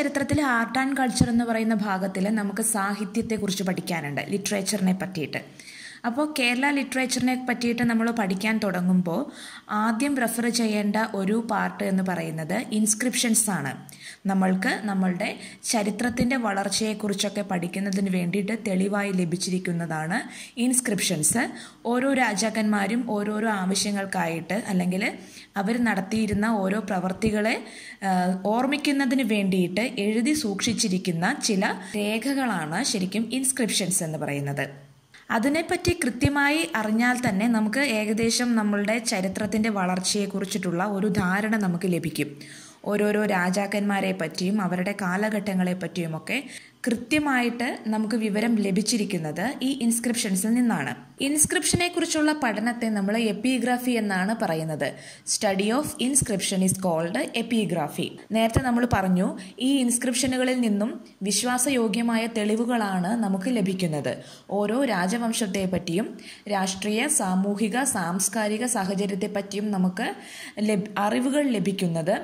ചരിത്രത്തിൽ art and culture എന്ന് പറയുന്ന ഭാഗത്തിൽ നമുക്ക് സാഹിത്യത്തെക്കുറിച്ച് പഠിക്കാനുണ്ട് ലിറ്ററേച്ചറിനെ പറ്റിയിട്ട് അപ്പോൾ കേരള ലിറ്ററേച്ചറിനെ പറ്റിയിട്ട് നമ്മൾ പഠിക്കാൻ തുടങ്ങുമ്പോൾ ആദ്യം റെഫർ ചെയ്യേണ്ട ഒരു പാർട്ട് എന്ന് പറയുന്നത് ഇൻസ്ക്രിപ്ഷൻസ് ആണ് നമ്മൾക്ക് നമ്മളുടെ ചരിത്രത്തിൻ്റെ വളർച്ചയെക്കുറിച്ചൊക്കെ പഠിക്കുന്നതിന് വേണ്ടിയിട്ട് തെളിവായി ലഭിച്ചിരിക്കുന്നതാണ് ഇൻസ്ക്രിപ്ഷൻസ് ഓരോ രാജാക്കന്മാരും ഓരോരോ ആവശ്യങ്ങൾക്കായിട്ട് അല്ലെങ്കിൽ അവർ നടത്തിയിരുന്ന ഓരോ പ്രവർത്തികളെ ഓർമ്മിക്കുന്നതിന് വേണ്ടിയിട്ട് എഴുതി സൂക്ഷിച്ചിരിക്കുന്ന ചില രേഖകളാണ് ശരിക്കും ഇൻസ്ക്രിപ്ഷൻസ് എന്ന് പറയുന്നത് അതിനെപ്പറ്റി കൃത്യമായി അറിഞ്ഞാൽ തന്നെ നമുക്ക് ഏകദേശം നമ്മളുടെ ചരിത്രത്തിൻ്റെ വളർച്ചയെക്കുറിച്ചിട്ടുള്ള ഒരു ധാരണ നമുക്ക് ലഭിക്കും ഓരോരോ രാജാക്കന്മാരെ പറ്റിയും അവരുടെ കാലഘട്ടങ്ങളെ പറ്റിയുമൊക്കെ കൃത്യമായിട്ട് നമുക്ക് വിവരം ലഭിച്ചിരിക്കുന്നത് ഈ ഇൻസ്ക്രിപ്ഷൻസിൽ നിന്നാണ് ഇൻസ്ക്രിപ്ഷനെ കുറിച്ചുള്ള പഠനത്തെ നമ്മൾ എപ്പിഗ്രാഫി എന്നാണ് പറയുന്നത് study of inscription is called epigraphy നേരത്തെ നമ്മൾ പറഞ്ഞു ഈ ഇൻസ്ക്രിപ്ഷനുകളിൽ നിന്നും വിശ്വാസയോഗ്യമായ തെളിവുകളാണ് നമുക്ക് ലഭിക്കുന്നത് ഓരോ രാജവംശത്തെ പറ്റിയും രാഷ്ട്രീയ സാമൂഹിക സാംസ്കാരിക സാഹചര്യത്തെ പറ്റിയും നമുക്ക് അറിവുകൾ ലഭിക്കുന്നത്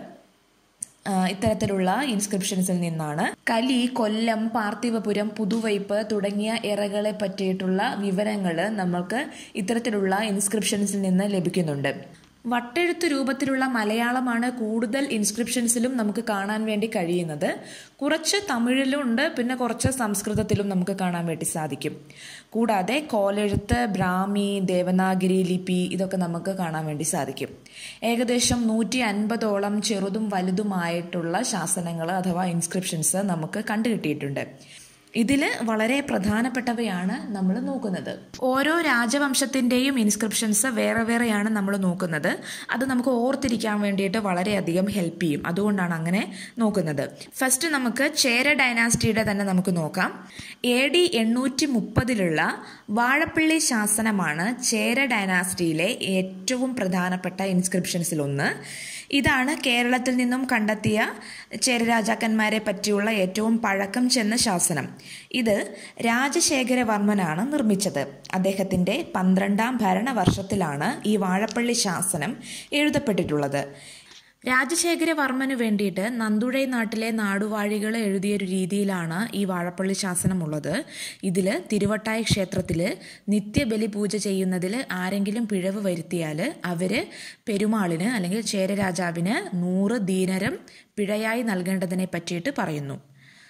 ഇത്തരത്തിലുള്ള ഇൻസ്ക്രിപ്ഷൻസിൽ നിന്നാണ് കലി കൊല്ലം പാർത്ഥിവപുരം പുതുവൈപ്പ് തുടങ്ങിയ ഇറകളെ പറ്റിയിട്ടുള്ള വിവരങ്ങൾ നമ്മൾക്ക് ഇത്തരത്തിലുള്ള ഇൻസ്ക്രിപ്ഷൻസിൽ നിന്ന് ലഭിക്കുന്നുണ്ട് വട്ടെഴുത്ത് രൂപത്തിലുള്ള മലയാളമാണ് കൂടുതൽ ഇൻസ്ക്രിപ്ഷൻസിലും നമുക്ക് കാണാൻ വേണ്ടി കഴിയുന്നത് കുറച്ച് തമിഴിലും ഉണ്ട് പിന്നെ കുറച്ച് സംസ്കൃതത്തിലും നമുക്ക് കാണാൻ വേണ്ടി സാധിക്കും കൂടാതെ കോലെഴുത്ത് ബ്രാഹ്മി ദേവനാഗിരി ലിപി ഇതൊക്കെ നമുക്ക് കാണാൻ വേണ്ടി സാധിക്കും ഏകദേശം നൂറ്റി അൻപതോളം ചെറുതും വലുതുമായിട്ടുള്ള ശാസനങ്ങൾ അഥവാ ഇൻസ്ക്രിപ്ഷൻസ് നമുക്ക് കണ്ടുകിട്ടിയിട്ടുണ്ട് ഇതിൽ വളരെ പ്രധാനപ്പെട്ടവയാണ് നമ്മൾ നോക്കുന്നത് ഓരോ രാജവംശത്തിൻ്റെയും ഇൻസ്ക്രിപ്ഷൻസ് വേറെ വേറെയാണ് നമ്മൾ നോക്കുന്നത് അത് നമുക്ക് ഓർത്തിരിക്കാൻ വേണ്ടിയിട്ട് വളരെയധികം ഹെൽപ്പ് ചെയ്യും അതുകൊണ്ടാണ് അങ്ങനെ നോക്കുന്നത് ഫസ്റ്റ് നമുക്ക് ചേര ഡൈനാസ്റ്റിയുടെ തന്നെ നമുക്ക് നോക്കാം എ ഡി എണ്ണൂറ്റി മുപ്പതിലുള്ള വാഴപ്പള്ളി ശാസനമാണ് ചേര ഡൈനാസ്റ്റിയിലെ ഏറ്റവും പ്രധാനപ്പെട്ട ഇൻസ്ക്രിപ്ഷൻസിൽ ഒന്ന് ഇതാണ് കേരളത്തിൽ നിന്നും കണ്ടെത്തിയ ചേരരാജാക്കന്മാരെ പറ്റിയുള്ള ഏറ്റവും പഴക്കം ചെന്ന ശാസനം ഇത് രാജശേഖരവർമ്മനാണ് നിർമ്മിച്ചത് അദ്ദേഹത്തിൻ്റെ പന്ത്രണ്ടാം ഭരണവർഷത്തിലാണ് ഈ വാഴപ്പള്ളി ശാസനം എഴുതപ്പെട്ടിട്ടുള്ളത് രാജശേഖരവർമ്മന് വേണ്ടിയിട്ട് നന്ദുഴൈ നാട്ടിലെ നാടുവാഴികൾ എഴുതിയ ഒരു രീതിയിലാണ് ഈ വാഴപ്പള്ളി ശാസനം ഉള്ളത് ഇതിൽ തിരുവട്ടായ ക്ഷേത്രത്തിൽ നിത്യബലി പൂജ ചെയ്യുന്നതിൽ ആരെങ്കിലും പിഴവ് വരുത്തിയാൽ അവർ പെരുമാളിന് അല്ലെങ്കിൽ ചേരരാജാവിന് നൂറ് ദീനരം പിഴയായി നൽകേണ്ടതിനെ പറ്റിയിട്ട് പറയുന്നു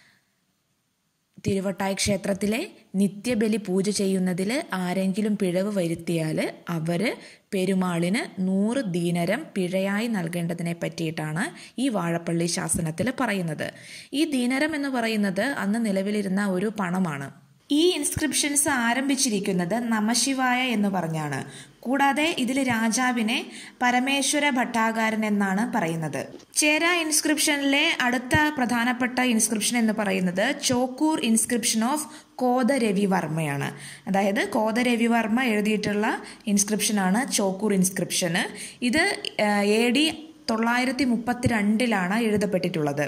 തിരുവട്ടായ ക്ഷേത്രത്തിലെ നിത്യബലി പൂജ ചെയ്യുന്നതിൽ ആരെങ്കിലും പിഴവ് വരുത്തിയാൽ അവർ പെരുമാളിന് നൂറ് ദീനരം പിഴയായി നൽകേണ്ടതിനെ പറ്റിയിട്ടാണ് ഈ വാഴപ്പള്ളി ശാസനത്തിൽ പറയുന്നത് ഈ ദീനരം എന്ന് പറയുന്നത് അന്ന് നിലവിലിരുന്ന ഒരു പണമാണ് ഈ ഇൻസ്ക്രിപ്ഷൻസ് ആരംഭിച്ചിരിക്കുന്നത് നമശിവായ എന്ന് പറഞ്ഞാണ് കൂടാതെ ഇതിൽ രാജാവിനെ പരമേശ്വര ഭട്ടാകാരൻ എന്നാണ് പറയുന്നത് ചേര ഇൻസ്ക്രിപ്ഷനിലെ അടുത്ത പ്രധാനപ്പെട്ട ഇൻസ്ക്രിപ്ഷൻ എന്ന് പറയുന്നത് ചോക്കൂർ ഇൻസ്ക്രിപ്ഷൻ ഓഫ് കോദരവിവർമ്മയാണ് അതായത് കോദരവിവർമ്മ എഴുതിയിട്ടുള്ള ഇൻസ്ക്രിപ്ഷനാണ് ചോക്കൂർ ഇൻസ്ക്രിപ്ഷന് ഇത് എ ഡി തൊള്ളായിരത്തി മുപ്പത്തിരണ്ടിലാണ് എഴുതപ്പെട്ടിട്ടുള്ളത്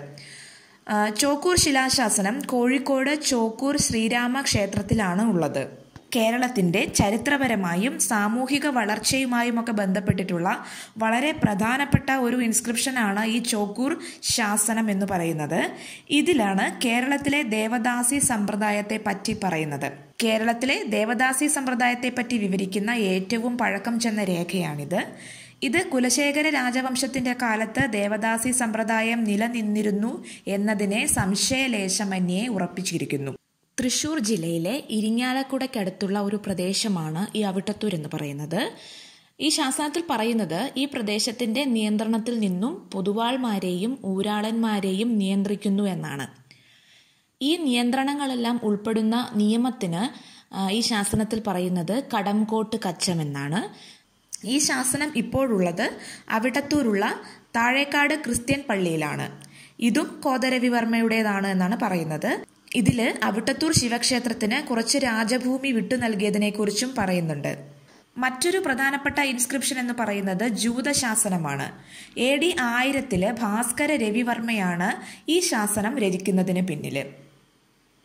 ചോക്കൂർ ശിലാശാസനം കോഴിക്കോട് ചോക്കൂർ ശ്രീരാമ ക്ഷേത്രത്തിലാണ് ഉള്ളത് കേരളത്തിൻ്റെ ചരിത്രപരമായും സാമൂഹിക വളർച്ചയുമായും ഒക്കെ ബന്ധപ്പെട്ടിട്ടുള്ള വളരെ പ്രധാനപ്പെട്ട ഒരു ഇൻസ്ക്രിപ്ഷനാണ് ഈ ചോക്കൂർ ശാസനം എന്ന് പറയുന്നത് ഇതിലാണ് കേരളത്തിലെ ദേവദാസി സമ്പ്രദായത്തെ പറ്റി പറയുന്നത് കേരളത്തിലെ ദേവദാസി സമ്പ്രദായത്തെ പറ്റി വിവരിക്കുന്ന ഏറ്റവും പഴക്കം ചെന്ന രേഖയാണിത് ഇത് കുലശേഖര രാജവംശത്തിന്റെ കാലത്ത് ദേവദാസി സമ്പ്രദായം നിലനിന്നിരുന്നു എന്നതിനെ സംശയലേശമന്യെ ഉറപ്പിച്ചിരിക്കുന്നു തൃശൂർ ജില്ലയിലെ ഇരിങ്ങാലക്കുടയ്ക്കടുത്തുള്ള ഒരു പ്രദേശമാണ് ഈ അവിട്ടത്തൂർ എന്ന് പറയുന്നത് ഈ ശാസനത്തിൽ പറയുന്നത് ഈ പ്രദേശത്തിന്റെ നിയന്ത്രണത്തിൽ നിന്നും പൊതുവാൾമാരെയും ഊരാളന്മാരെയും നിയന്ത്രിക്കുന്നു എന്നാണ് ഈ നിയന്ത്രണങ്ങളെല്ലാം ഉൾപ്പെടുന്ന നിയമത്തിന് ഈ ശാസനത്തിൽ പറയുന്നത് കടംകോട്ട് കച്ചം എന്നാണ് ഈ ശാസനം ഇപ്പോഴുള്ളത് അവിടത്തൂരുള്ള താഴേക്കാട് ക്രിസ്ത്യൻ പള്ളിയിലാണ് ഇതും കോതരവിവർമ്മയുടേതാണ് എന്നാണ് പറയുന്നത് ഇതിൽ അവിട്ടത്തൂർ ശിവക്ഷേത്രത്തിന് കുറച്ച് രാജഭൂമി വിട്ടു നൽകിയതിനെക്കുറിച്ചും പറയുന്നുണ്ട് മറ്റൊരു പ്രധാനപ്പെട്ട ഇൻസ്ക്രിപ്ഷൻ എന്ന് പറയുന്നത് ജൂതശാസനമാണ് എ ഡി ആയിരത്തില് ഭാസ്കര രവിവർമ്മയാണ് ഈ ശാസനം രചിക്കുന്നതിന് പിന്നിൽ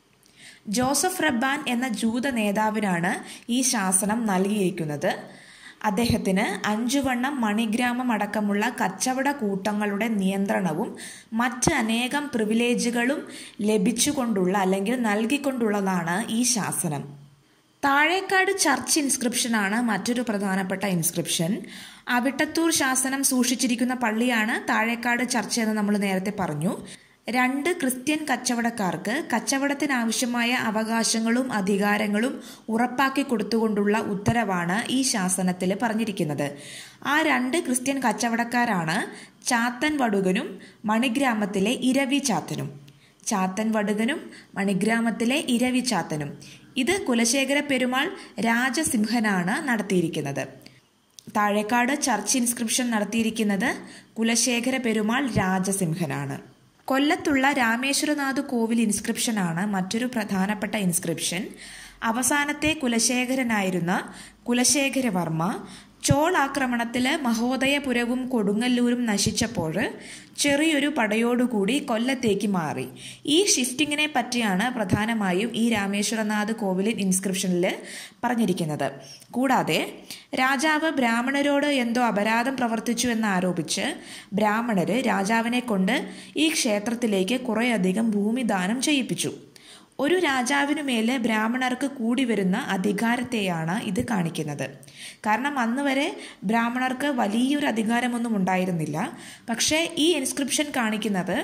ജോസഫ് റബ്ബാൻ എന്ന ജൂത നേതാവിനാണ് ഈ ശാസനം നൽകിയിരിക്കുന്നത് അദ്ദേഹത്തിന് അഞ്ചുവണ്ണം മണിഗ്രാമം അടക്കമുള്ള കച്ചവട കൂട്ടങ്ങളുടെ നിയന്ത്രണവും മറ്റ് അനേകം പ്രിവിലേജുകളും ലഭിച്ചുകൊണ്ടുള്ള അല്ലെങ്കിൽ നൽകിക്കൊണ്ടുള്ളതാണ് ഈ ശാസനം താഴേക്കാട് ചർച്ച് ഇൻസ്ക്രിപ്ഷനാണ് മറ്റൊരു പ്രധാനപ്പെട്ട ഇൻസ്ക്രിപ്ഷൻ അവിട്ടത്തൂർ ശാസനം സൂക്ഷിച്ചിരിക്കുന്ന പള്ളിയാണ് താഴേക്കാട് ചർച്ച് എന്ന് നമ്മൾ നേരത്തെ പറഞ്ഞു രണ്ട് ക്രിസ്ത്യൻ കച്ചവടക്കാർക്ക് കച്ചവടത്തിനാവശ്യമായ അവകാശങ്ങളും അധികാരങ്ങളും ഉറപ്പാക്കി കൊടുത്തുകൊണ്ടുള്ള ഉത്തരവാണ് ഈ ശാസനത്തിൽ പറഞ്ഞിരിക്കുന്നത് ആ രണ്ട് ക്രിസ്ത്യൻ കച്ചവടക്കാരാണ് ചാത്തൻ വടുകനും മണിഗ്രാമത്തിലെ ഇരവി ചാത്തനും ചാത്തൻ വടുകനും മണിഗ്രാമത്തിലെ ഇരവി ചാത്തനും ഇത് കുലശേഖര പെരുമാൾ രാജസിംഹനാണ് നടത്തിയിരിക്കുന്നത് താഴേക്കാട് ചർച്ച് ഇൻസ്ക്രിപ്ഷൻ നടത്തിയിരിക്കുന്നത് കുലശേഖര പെരുമാൾ രാജസിംഹനാണ് കൊല്ലത്തുള്ള രാമേശ്വരനാഥ് കോവിൽ ഇൻസ്ക്രിപ്ഷനാണ് മറ്റൊരു പ്രധാനപ്പെട്ട ഇൻസ്ക്രിപ്ഷൻ അവസാനത്തെ കുലശേഖരനായിരുന്ന കുലശേഖരവർമ്മ ചോൾ ആക്രമണത്തിൽ മഹോദയപുരവും കൊടുങ്ങല്ലൂരും നശിച്ചപ്പോൾ ചെറിയൊരു പടയോടുകൂടി കൊല്ലത്തേക്ക് മാറി ഈ ഷിഫ്റ്റിങ്ങിനെ പറ്റിയാണ് പ്രധാനമായും ഈ രാമേശ്വരനാഥ് കോവിലിൻ ഇൻസ്ക്രിപ്ഷനിൽ പറഞ്ഞിരിക്കുന്നത് കൂടാതെ രാജാവ് ബ്രാഹ്മണരോട് എന്തോ അപരാധം പ്രവർത്തിച്ചു എന്ന് ആരോപിച്ച് ബ്രാഹ്മണര് രാജാവിനെ കൊണ്ട് ഈ ക്ഷേത്രത്തിലേക്ക് കുറേയധികം ഭൂമിദാനം ചെയ്യിപ്പിച്ചു ഒരു രാജാവിനു മേലെ ബ്രാഹ്മണർക്ക് കൂടി വരുന്ന അധികാരത്തെയാണ് ഇത് കാണിക്കുന്നത് കാരണം അന്ന് വരെ ബ്രാഹ്മണർക്ക് വലിയൊരു അധികാരമൊന്നും ഉണ്ടായിരുന്നില്ല പക്ഷേ ഈ ഇൻസ്ക്രിപ്ഷൻ കാണിക്കുന്നത്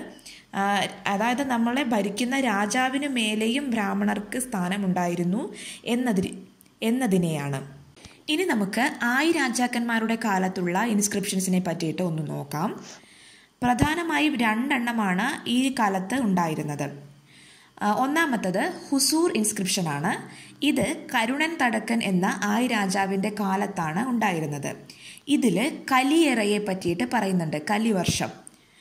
അതായത് നമ്മളെ ഭരിക്കുന്ന രാജാവിനു മേലെയും ബ്രാഹ്മണർക്ക് സ്ഥാനമുണ്ടായിരുന്നു എന്നതിന് എന്നതിനെയാണ് ഇനി നമുക്ക് ആയി രാജാക്കന്മാരുടെ കാലത്തുള്ള ഇൻസ്ക്രിപ്ഷൻസിനെ പറ്റിയിട്ട് ഒന്ന് നോക്കാം പ്രധാനമായും രണ്ടെണ്ണമാണ് ഈ കാലത്ത് ഉണ്ടായിരുന്നത് ഒന്നാമത്തത് ഹുസൂർ ഇൻസ്ക്രിപ്ഷൻ ആണ് ഇത് കരുണൻ തടക്കൻ എന്ന ആയി രാജാവിൻ്റെ കാലത്താണ് ഉണ്ടായിരുന്നത് ഇതിൽ കലിയേറയെ പറ്റിയിട്ട് പറയുന്നുണ്ട് കലിവർഷം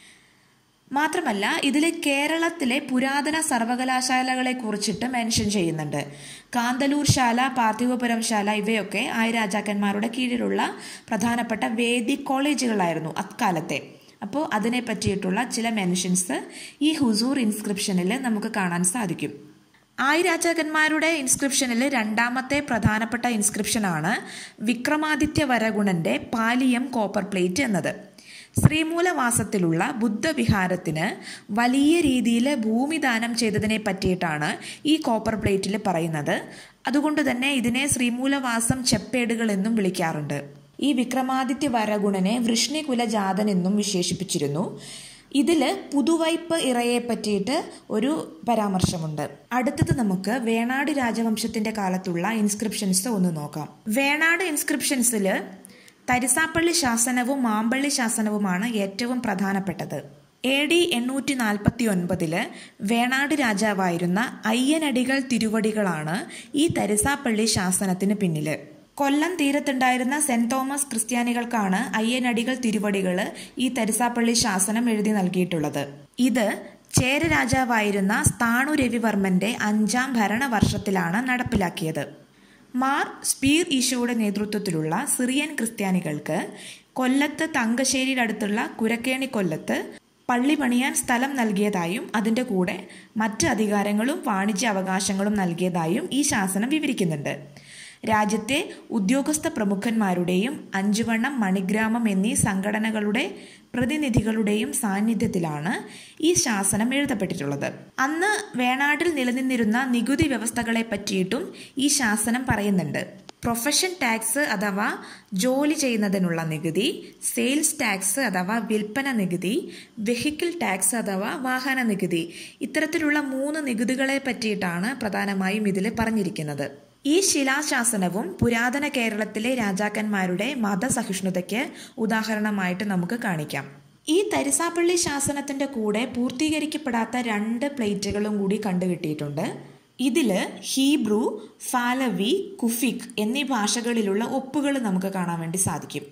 മാത്രമല്ല ഇതിൽ കേരളത്തിലെ പുരാതന സർവകലാശാലകളെ കുറിച്ചിട്ട് മെൻഷൻ ചെയ്യുന്നുണ്ട് കാന്തലൂർ ശാല പാർത്ഥിവപുരം ശാല ഇവയൊക്കെ ആയി രാജാക്കന്മാരുടെ കീഴിലുള്ള പ്രധാനപ്പെട്ട വേദി കോളേജുകളായിരുന്നു അക്കാലത്തെ അപ്പോൾ അതിനെ പറ്റിയിട്ടുള്ള ചില മെൻഷൻസ് ഈ ഹുസൂർ ഇൻസ്ക്രിപ്ഷനിൽ നമുക്ക് കാണാൻ സാധിക്കും ആയി രാജാക്കന്മാരുടെ ഇൻസ്ക്രിപ്ഷനിൽ രണ്ടാമത്തെ പ്രധാനപ്പെട്ട ഇൻസ്ക്രിപ്ഷനാണ് വിക്രമാദിത്യ വരഗുണന്റെ പാലിയം കോപ്പർ പ്ലേറ്റ് എന്നത് ശ്രീമൂലവാസത്തിലുള്ള ബുദ്ധവിഹാരത്തിന് വലിയ രീതിയിൽ ഭൂമിദാനം ചെയ്തതിനെ പറ്റിയിട്ടാണ് ഈ കോപ്പർ പ്ലേറ്റിൽ പറയുന്നത് അതുകൊണ്ട് തന്നെ ഇതിനെ ശ്രീമൂലവാസം ചെപ്പേടുകൾ എന്നും വിളിക്കാറുണ്ട് ഈ വിക്രമാദിത്യ വരഗുണനെ വൃഷ്ണികുല ജാതൻ എന്നും വിശേഷിപ്പിച്ചിരുന്നു ഇതിൽ പുതുവൈപ്പ് ഇറയെ പറ്റിയിട്ട് ഒരു പരാമർശമുണ്ട് അടുത്തത് നമുക്ക് വേണാട് രാജവംശത്തിന്റെ കാലത്തുള്ള ഇൻസ്ക്രിപ്ഷൻസ് ഒന്ന് നോക്കാം വേണാട് ഇൻസ്ക്രിപ്ഷൻസിൽ തരിസാപ്പള്ളി ശാസനവും മാമ്പള്ളി ശാസനവുമാണ് ഏറ്റവും പ്രധാനപ്പെട്ടത് എ ഡി എണ്ണൂറ്റി നാൽപ്പത്തി ഒൻപതില് വേണാട് രാജാവായിരുന്ന അയ്യനടികൾ തിരുവടികളാണ് ഈ തരിസാപ്പള്ളി ശാസനത്തിന് പിന്നില് കൊല്ലം തീരത്തുണ്ടായിരുന്ന സെന്റ് തോമസ് ക്രിസ്ത്യാനികൾക്കാണ് അയ്യനടികൾ തിരുവടികൾ ഈ തരിസാപ്പള്ളി ശാസനം എഴുതി നൽകിയിട്ടുള്ളത് ഇത് ചേര രാജാവായിരുന്ന സ്ഥാണു രവിവർമ്മന്റെ അഞ്ചാം ഭരണവർഷത്തിലാണ് നടപ്പിലാക്കിയത് മാർ സ്പീർ ഈശോയുടെ നേതൃത്വത്തിലുള്ള സിറിയൻ ക്രിസ്ത്യാനികൾക്ക് കൊല്ലത്ത് തങ്കശ്ശേരിയുടെ അടുത്തുള്ള കുരക്കേണി കൊല്ലത്ത് പള്ളി പണിയാൻ സ്ഥലം നൽകിയതായും അതിൻ്റെ കൂടെ മറ്റ് അധികാരങ്ങളും വാണിജ്യ അവകാശങ്ങളും നൽകിയതായും ഈ ശാസനം വിവരിക്കുന്നുണ്ട് രാജ്യത്തെ ഉദ്യോഗസ്ഥ പ്രമുഖന്മാരുടെയും അഞ്ചുവണ്ണം മണിഗ്രാമം എന്നീ സംഘടനകളുടെ പ്രതിനിധികളുടെയും സാന്നിധ്യത്തിലാണ് ഈ ശാസനം എഴുതപ്പെട്ടിട്ടുള്ളത് അന്ന് വേണാടിൽ നിലനിന്നിരുന്ന നികുതി വ്യവസ്ഥകളെ പറ്റിയിട്ടും ഈ ശാസനം പറയുന്നുണ്ട് പ്രൊഫഷൻ ടാക്സ് അഥവാ ജോലി ചെയ്യുന്നതിനുള്ള നികുതി സെയിൽസ് ടാക്സ് അഥവാ വിൽപ്പന നികുതി വെഹിക്കിൾ ടാക്സ് അഥവാ വാഹന നികുതി ഇത്തരത്തിലുള്ള മൂന്ന് നികുതികളെ പറ്റിയിട്ടാണ് പ്രധാനമായും ഇതിൽ പറഞ്ഞിരിക്കുന്നത് ഈ ശിലാശാസനവും പുരാതന കേരളത്തിലെ രാജാക്കന്മാരുടെ മതസഹിഷ്ണുതയ്ക്ക് ഉദാഹരണമായിട്ട് നമുക്ക് കാണിക്കാം ഈ തരിസാപ്പള്ളി ശാസനത്തിന്റെ കൂടെ പൂർത്തീകരിക്കപ്പെടാത്ത രണ്ട് പ്ലേറ്റുകളും കൂടി കണ്ടുകിട്ടിയിട്ടുണ്ട് ഇതിൽ ഹീബ്രു ഫാലവി കുഫിക് എന്നീ ഭാഷകളിലുള്ള ഒപ്പുകൾ നമുക്ക് കാണാൻ വേണ്ടി സാധിക്കും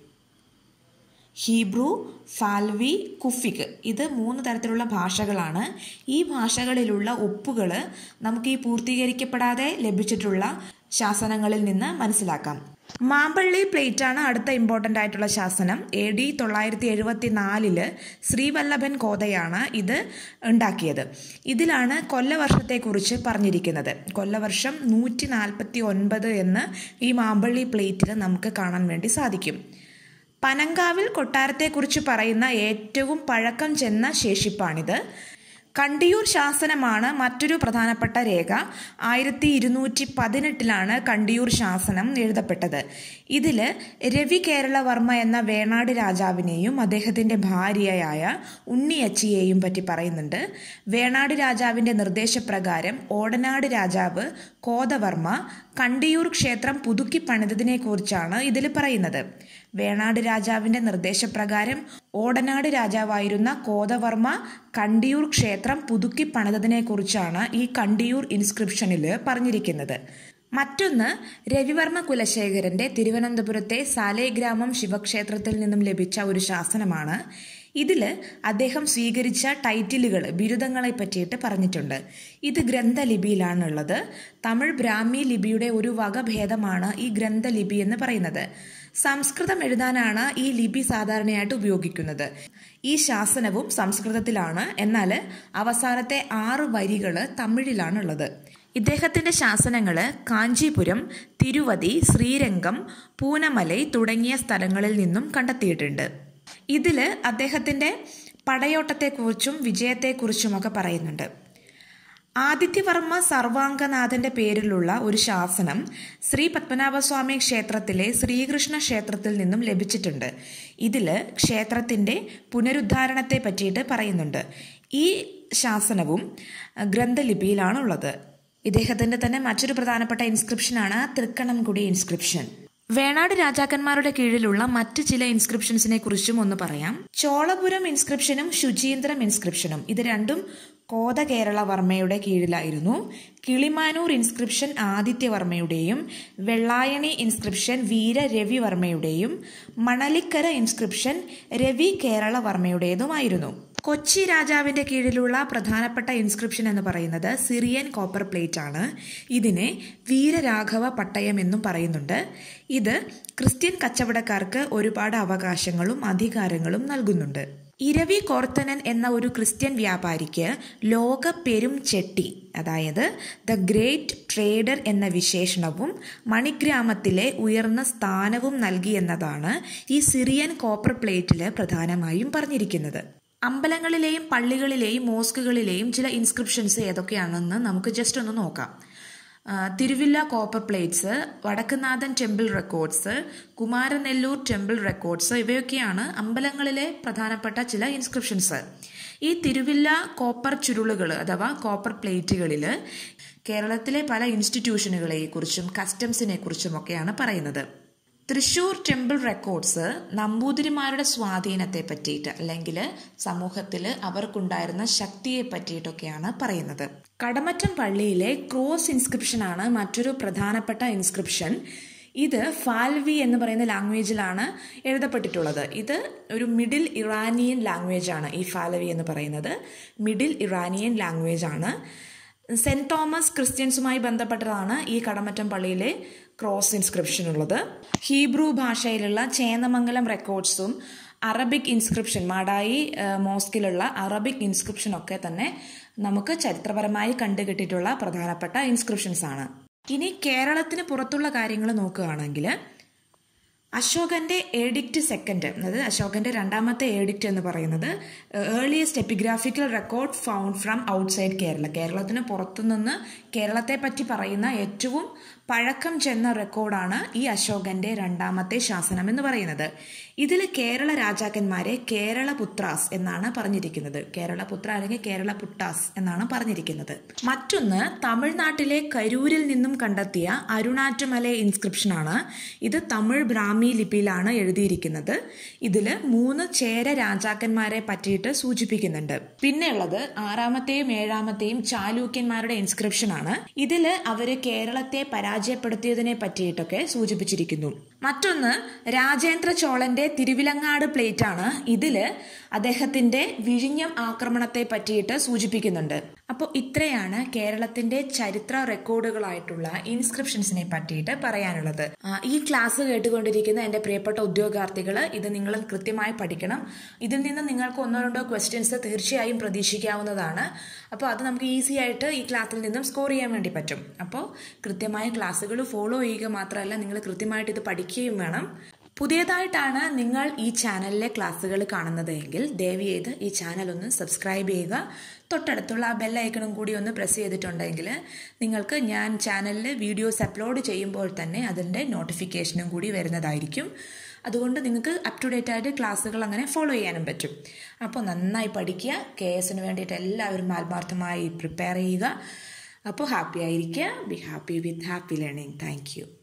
ഹീബ്രു ഫാൽവി കുഫിക് ഇത് മൂന്ന് തരത്തിലുള്ള ഭാഷകളാണ് ഈ ഭാഷകളിലുള്ള ഒപ്പുകൾ നമുക്ക് ഈ പൂർത്തീകരിക്കപ്പെടാതെ ലഭിച്ചിട്ടുള്ള ശാസനങ്ങളിൽ നിന്ന് മനസ്സിലാക്കാം മാമ്പള്ളി പ്ലേറ്റ് ആണ് അടുത്ത ഇമ്പോർട്ടൻ്റ് ആയിട്ടുള്ള ശാസനം എ ഡി തൊള്ളായിരത്തി എഴുപത്തി നാലില് ശ്രീവല്ലഭൻ കോതയാണ് ഇത് ഉണ്ടാക്കിയത് ഇതിലാണ് കൊല്ലവർഷത്തെക്കുറിച്ച് പറഞ്ഞിരിക്കുന്നത് കൊല്ലവർഷം നൂറ്റി നാൽപ്പത്തി ഒൻപത് എന്ന് ഈ മാമ്പള്ളി പ്ലേറ്റിൽ നമുക്ക് കാണാൻ വേണ്ടി സാധിക്കും പനങ്കാവിൽ കൊട്ടാരത്തെക്കുറിച്ച് പറയുന്ന ഏറ്റവും പഴക്കം ചെന്ന ശേഷിപ്പാണിത് കണ്ടിയൂർ ശാസനമാണ് മറ്റൊരു പ്രധാനപ്പെട്ട രേഖ ആയിരത്തി ഇരുന്നൂറ്റി പതിനെട്ടിലാണ് കണ്ടിയൂർ ശാസനം എഴുതപ്പെട്ടത് ഇതിൽ രവി കേരളവർമ്മ എന്ന വേണാട് രാജാവിനെയും അദ്ദേഹത്തിൻ്റെ ഭാര്യയായ ഉണ്ണിയച്ചിയെയും പറ്റി പറയുന്നുണ്ട് വേണാട് രാജാവിൻ്റെ നിർദ്ദേശപ്രകാരം ഓടനാട് രാജാവ് കോതവർമ്മ കണ്ടിയൂർ ക്ഷേത്രം പുതുക്കി പണിതതിനെ കുറിച്ചാണ് ഇതിൽ പറയുന്നത് വേണാട് രാജാവിന്റെ നിർദ്ദേശപ്രകാരം ഓടനാട് രാജാവായിരുന്ന കോതവർമ്മ കണ്ടിയൂർ ക്ഷേത്രം പുതുക്കി പണിതതിനെ കുറിച്ചാണ് ഈ കണ്ടിയൂർ ഇൻസ്ക്രിപ്ഷനിൽ പറഞ്ഞിരിക്കുന്നത് മറ്റൊന്ന് രവിവർമ്മ കുലശേഖരന്റെ തിരുവനന്തപുരത്തെ സാലേഗ്രാമം ശിവക്ഷേത്രത്തിൽ നിന്നും ലഭിച്ച ഒരു ശാസനമാണ് ഇതിൽ അദ്ദേഹം സ്വീകരിച്ച ടൈറ്റിലുകൾ ബിരുദങ്ങളെ പറ്റിയിട്ട് പറഞ്ഞിട്ടുണ്ട് ഇത് ഗ്രന്ഥലിപിയിലാണുള്ളത് തമിഴ് ബ്രാഹ്മി ലിപിയുടെ ഒരു വകഭേദമാണ് ഈ ഗ്രന്ഥലിപി എന്ന് പറയുന്നത് സംസ്കൃതം എഴുതാനാണ് ഈ ലിപി സാധാരണയായിട്ട് ഉപയോഗിക്കുന്നത് ഈ ശാസനവും സംസ്കൃതത്തിലാണ് എന്നാൽ അവസാനത്തെ ആറ് വരികൾ തമിഴിലാണുള്ളത് ഇദ്ദേഹത്തിന്റെ ശാസനങ്ങൾ കാഞ്ചീപുരം തിരുവതി ശ്രീരംഗം പൂനമലൈ തുടങ്ങിയ സ്ഥലങ്ങളിൽ നിന്നും കണ്ടെത്തിയിട്ടുണ്ട് ഇതിൽ അദ്ദേഹത്തിന്റെ പടയോട്ടത്തെക്കുറിച്ചും വിജയത്തെക്കുറിച്ചുമൊക്കെ പറയുന്നുണ്ട് ആദിത്യവർമ്മ സർവാംഗനാഥന്റെ പേരിലുള്ള ഒരു ശാസനം ശ്രീ പത്മനാഭസ്വാമി ക്ഷേത്രത്തിലെ ശ്രീകൃഷ്ണ ക്ഷേത്രത്തിൽ നിന്നും ലഭിച്ചിട്ടുണ്ട് ഇതിൽ ക്ഷേത്രത്തിന്റെ പുനരുദ്ധാരണത്തെ പറ്റിയിട്ട് പറയുന്നുണ്ട് ഈ ശാസനവും ഗ്രന്ഥലിപിയിലാണുള്ളത് ഇദ്ദേഹത്തിന്റെ തന്നെ മറ്റൊരു പ്രധാനപ്പെട്ട ഇൻസ്ക്രിപ്ഷനാണ് തൃക്കണംകുടി ഇൻസ്ക്രിപ്ഷൻ വേണാട് രാജാക്കന്മാരുടെ കീഴിലുള്ള മറ്റ് ചില ഇൻസ്ക്രിപ്ഷൻസിനെ കുറിച്ചും ഒന്ന് പറയാം ചോളപുരം ഇൻസ്ക്രിപ്ഷനും ശുചീന്ദ്രം ഇൻസ്ക്രിപ്ഷനും ഇത് രണ്ടും കോത കേരളവർമ്മയുടെ കീഴിലായിരുന്നു കിളിമാനൂർ ഇൻസ്ക്രിപ്ഷൻ ആദിത്യവർമ്മയുടെയും വെള്ളായണി ഇൻസ്ക്രിപ്ഷൻ വീര രവിവർമ്മയുടെയും മണലിക്കര ഇൻസ്ക്രിപ്ഷൻ രവി കേരളവർമ്മയുടേതുമായിരുന്നു കൊച്ചി രാജാവിന്റെ കീഴിലുള്ള പ്രധാനപ്പെട്ട ഇൻസ്ക്രിപ്ഷൻ എന്ന് പറയുന്നത് സിറിയൻ കോപ്പർ പ്ലേറ്റ് ആണ് ഇതിനെ വീരരാഘവ പട്ടയം എന്നും പറയുന്നുണ്ട് ഇത് ക്രിസ്ത്യൻ കച്ചവടക്കാർക്ക് ഒരുപാട് അവകാശങ്ങളും അധികാരങ്ങളും നൽകുന്നുണ്ട് ഇരവി കോർത്തനൻ എന്ന ഒരു ക്രിസ്ത്യൻ വ്യാപാരിക്ക് ലോക പെരും ചെട്ടി അതായത് ദ ഗ്രേറ്റ് ട്രേഡർ എന്ന വിശേഷണവും മണിഗ്രാമത്തിലെ ഉയർന്ന സ്ഥാനവും നൽകി എന്നതാണ് ഈ സിറിയൻ കോപ്പർ പ്ലേറ്റിൽ പ്രധാനമായും പറഞ്ഞിരിക്കുന്നത് അമ്പലങ്ങളിലെയും പള്ളികളിലെയും മോസ്കുകളിലെയും ചില ഇൻസ്ക്രിപ്ഷൻസ് ഏതൊക്കെയാണെന്ന് നമുക്ക് ജസ്റ്റ് ഒന്ന് നോക്കാം Thiruvalla copper plates Vadakkunathan temple records Kumaranellur temple records ഇവയൊക്കെയാണ് അമ്പലങ്ങളിലെ പ്രധാനപ്പെട്ട ചില ഇൻസ്ക്രിപ്ഷൻസ് ഈ തിരുവില്ല കോപ്പർ ചുരുളുകൾ അഥവാ കോപ്പർ പ്ലേറ്റുകളിൽ കേരളത്തിലെ പല ഇൻസ്റ്റിറ്റ്യൂഷനുകളെ കുറിച്ചും കസ്റ്റംസിനെ കുറിച്ചുമൊക്കെയാണ് പറയുന്നത് തൃശൂർ ടെമ്പിൾ റെക്കോർഡ്സ് നമ്പൂതിരിമാരുടെ സ്വാധീനത്തെ പറ്റിയിട്ട് അല്ലെങ്കിൽ സമൂഹത്തിൽ അവർക്കുണ്ടായിരുന്ന ശക്തിയെ പറ്റിയിട്ടൊക്കെയാണ് പറയുന്നത് കടമറ്റം പള്ളിയിലെ ക്രോസ് ഇൻസ്ക്രിപ്ഷൻ ആണ് മറ്റൊരു പ്രധാനപ്പെട്ട ഇൻസ്ക്രിപ്ഷൻ ഇത് ഫാൽവി എന്ന് പറയുന്ന ലാംഗ്വേജിലാണ് എഴുതപ്പെട്ടിട്ടുള്ളത് ഇത് ഒരു മിഡിൽ ഇറാനിയൻ ലാംഗ്വേജ് ആണ് ഈ ഫാലവി എന്ന് പറയുന്നത് മിഡിൽ ഇറാനിയൻ ലാംഗ്വേജ് ആണ് സെന്റ് തോമസ് ക്രിസ്ത്യൻസുമായി ബന്ധപ്പെട്ടതാണ് ഈ കടമറ്റം പള്ളിയിലെ ക്രോസ് ഇൻസ്ക്രിപ്ഷൻ ഉള്ളത് ഹീബ്രു ഭാഷയിലുള്ള ചേന്നമംഗലം റെക്കോർഡ്സും അറബിക് ഇൻസ്ക്രിപ്ഷൻ മാടായി മോസ്കിലുള്ള അറബിക് ഇൻസ്ക്രിപ്ഷൻ ഒക്കെ തന്നെ നമുക്ക് ചരിത്രപരമായി കണ്ടുകിട്ടിയിട്ടുള്ള പ്രധാനപ്പെട്ട ഇൻസ്ക്രിപ്ഷൻസ് ആണ് ഇനി കേരളത്തിന് പുറത്തുള്ള കാര്യങ്ങൾ നോക്കുകയാണെങ്കിൽ അശോകന്റെ ഏഡിക്റ്റ് സെക്കൻഡ് അതായത് അശോകന്റെ രണ്ടാമത്തെ ഏഡിക്റ്റ് എന്ന് പറയുന്നത് earliest epigraphical record found from outside Kerala കേരളത്തിന് പുറത്തുനിന്ന് കേരളത്തെ പറ്റി പറയുന്ന ഏറ്റവും പഴക്കം ചെന്ന റെക്കോർഡാണ് ഈ അശോകന്റെ രണ്ടാമത്തെ ശാസനം എന്ന് പറയുന്നത് ഇതിൽ കേരള രാജാക്കന്മാരെ കേരളപുത്രാസ് എന്നാണ് പറഞ്ഞിരിക്കുന്നത് കേരളപുത്ര അല്ലെങ്കിൽ കേരള പുട്ടാസ് എന്നാണ് പറഞ്ഞിരിക്കുന്നത് മറ്റൊന്ന് തമിഴ്നാട്ടിലെ കരൂരിൽ നിന്നും കണ്ടെത്തിയ അരുണാറ്റുമല ഇൻസ്ക്രിപ്ഷനാണ് ഇത് തമിഴ് ബ്രാഹ്മി ലിപിയിലാണ് എഴുതിയിരിക്കുന്നത് ഇതിൽ മൂന്ന് ചേര രാജാക്കന്മാരെ പറ്റിയിട്ട് സൂചിപ്പിക്കുന്നുണ്ട് പിന്നെയുള്ളത് ആറാമത്തെയും ഏഴാമത്തെയും ചാലൂക്യന്മാരുടെ ഇൻസ്ക്രിപ്ഷൻ ആണ് ഇതിൽ അവര് കേരളത്തെ പരാജയപ്പെടുത്തിയതിനെ പറ്റിയിട്ടൊക്കെ സൂചിപ്പിച്ചിരിക്കുന്നു മറ്റൊന്ന് രാജേന്ദ്ര ചോളന്റെ തിരുവിലങ്ങാട് പ്ലേറ്റ് ആണ് ഇതില് അദ്ദേഹത്തിന്റെ വിഴിഞ്ഞം ആക്രമണത്തെ പറ്റിയിട്ട് സൂചിപ്പിക്കുന്നുണ്ട് അപ്പോൾ ഇത്രയാണ് കേരളത്തിന്റെ ചരിത്ര റെക്കോർഡുകളായിട്ടുള്ള ഇൻസ്ക്രിപ്ഷൻസിനെ പറ്റിയിട്ട് പറയാനുള്ളത് ആ, ഈ ക്ലാസ് കേട്ടുകൊണ്ടിരിക്കുന്ന എൻ്റെ പ്രിയപ്പെട്ട ഉദ്യോഗാർത്ഥികൾ ഇത് നിങ്ങൾ കൃത്യമായി പഠിക്കണം ഇതിൽ നിന്ന് നിങ്ങൾക്ക് ഒന്നോ രണ്ടോ ക്വസ്റ്റ്യൻസ് തീർച്ചയായും പ്രതീക്ഷിക്കാവുന്നതാണ് അപ്പോൾ അത് നമുക്ക് ഈസി ആയിട്ട് ഈ ക്ലാസ്സിൽ നിന്നും സ്കോർ ചെയ്യാൻ വേണ്ടി പറ്റും അപ്പോൾ കൃത്യമായ ക്ലാസ്സുകൾ ഫോളോ ചെയ്യുക മാത്രമല്ല നിങ്ങൾ കൃത്യമായിട്ട് ഇത് പഠിക്കുകയും വേണം പുതിയതായിട്ടാണ് നിങ്ങൾ ഈ ചാനലിലെ ക്ലാസ്സുകൾ കാണുന്നത് എങ്കിൽ ദയവ് ചെയ്ത് ഈ ചാനൽ ഒന്ന് സബ്സ്ക്രൈബ് ചെയ്യുക തൊട്ടടുത്തുള്ള ആ ബെല്ലൈക്കണും കൂടി ഒന്ന് പ്രസ് ചെയ്തിട്ടുണ്ടെങ്കിൽ നിങ്ങൾക്ക് ഞാൻ ചാനലിൽ വീഡിയോസ് അപ്ലോഡ് ചെയ്യുമ്പോൾ തന്നെ അതിൻ്റെ നോട്ടിഫിക്കേഷനും കൂടി വരുന്നതായിരിക്കും അതുകൊണ്ട് നിങ്ങൾക്ക് അപ് ടു ഡേറ്റ് ആയിട്ട് ക്ലാസ്സുകൾ അങ്ങനെ ഫോളോ ചെയ്യാനും പറ്റും അപ്പോൾ നന്നായി പഠിക്കുക കെ എസിന് വേണ്ടിയിട്ട് എല്ലാവരും ആത്മാർത്ഥമായി പ്രിപ്പയർ ചെയ്യുക അപ്പോൾ ഹാപ്പി ആയിരിക്കുക be happy with happy learning thank U